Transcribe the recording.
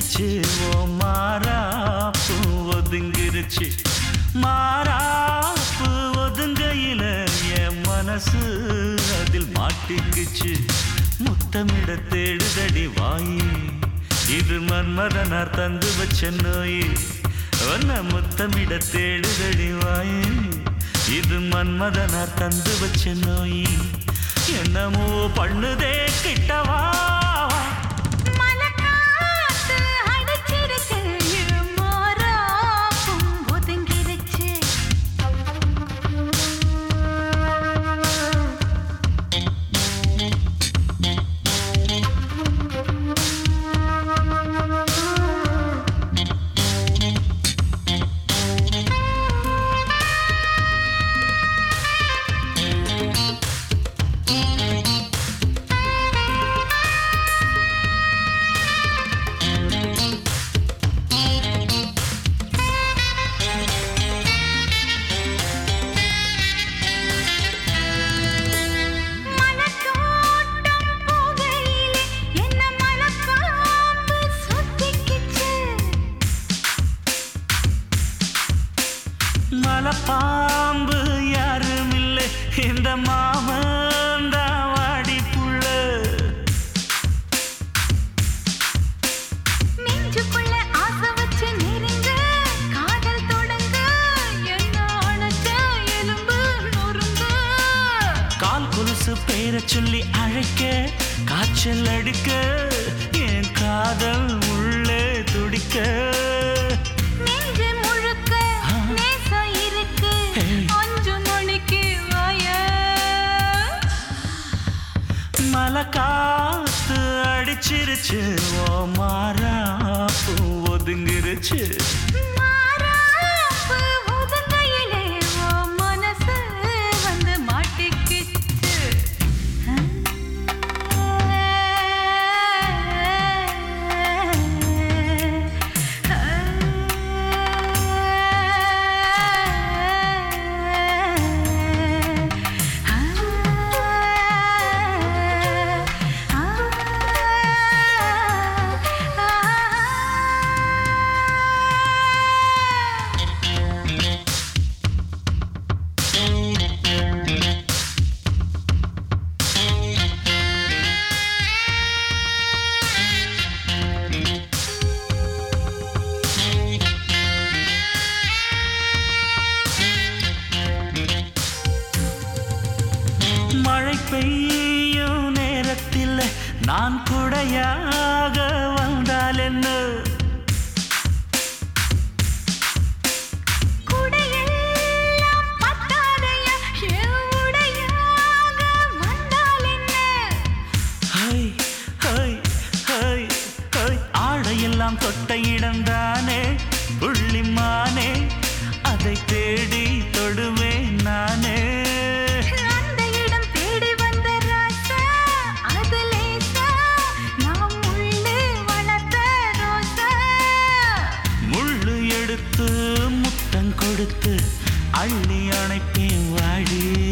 அடிச்சிருச்சு ஓ மாறாப்பு ஒதுங்கிருச்சு மாறாப்பு ஒதுங்கையில என் மனசு அதில் மாட்டிக்குச்சு முத்தமிட தேடுதடி வாயி இது மன்மதனார் தந்து வச்ச நோய் ஒன்ன முத்தமிட தேடுதடி வாயி இது மன்மதனார் தந்து வச்ச நோய் என்னமோ பண்ணுதே கிட்டவா மலக்காத்து அடிச்சிருச்சு மாறாப்பும் ஒதுங்கிருச்சு மனத்தோட்டம் போகையிலே என்ன மனப்பாம்பு சுத்திக்கிச்சு மலப்பாம்பு யாரும் இல்லை இந்த மாமன் தான் வாடி புள்ள நெஞ்சுக்குள்ள ஆசை வச்சு நெருங்க காதல் தொடங்க என்ன அணைச்ச எலும்பு நொறுங்க கால் கொலுசு பேர சொல்லி அழைக்க காய்ச்சல் அடிக்க என் காதல் உள்ளே துடிக்க நெஞ்சு முழுக்க நேசம் இருக்கு ஏய். அஞ்சு மணிக்கு வாய மலை காத்து அடிச்சிருச்சு ஓ மாறாப்பு ஒதுங்கிருச்சு மாறாப்பு ஒதுங்கையிலே உன் மனசு வந்து மாட்டிக்கிச்சு. மழை பெய்யும் நேரத்தில் நான் குடையாக வந்தால் என்ன குடையெல்லாம் பத்தாதையா, என் உடையாக வந்தால் என்ன? ஹை ஹை ஹை ஹை ஆடையெல்லாம் தொட்ட இடம்தானே புள்ளிமானே அதை தேடி தொடுவேன் நானே அந்த இடம் தேடி வந்த ராசா, அது லேசா, நாம் உள்ளே வளர்த்த ரோசா. முள்ளு எடுத்து முத்தம் கொடுத்து அள்ளி அணைப்பேன் வாடி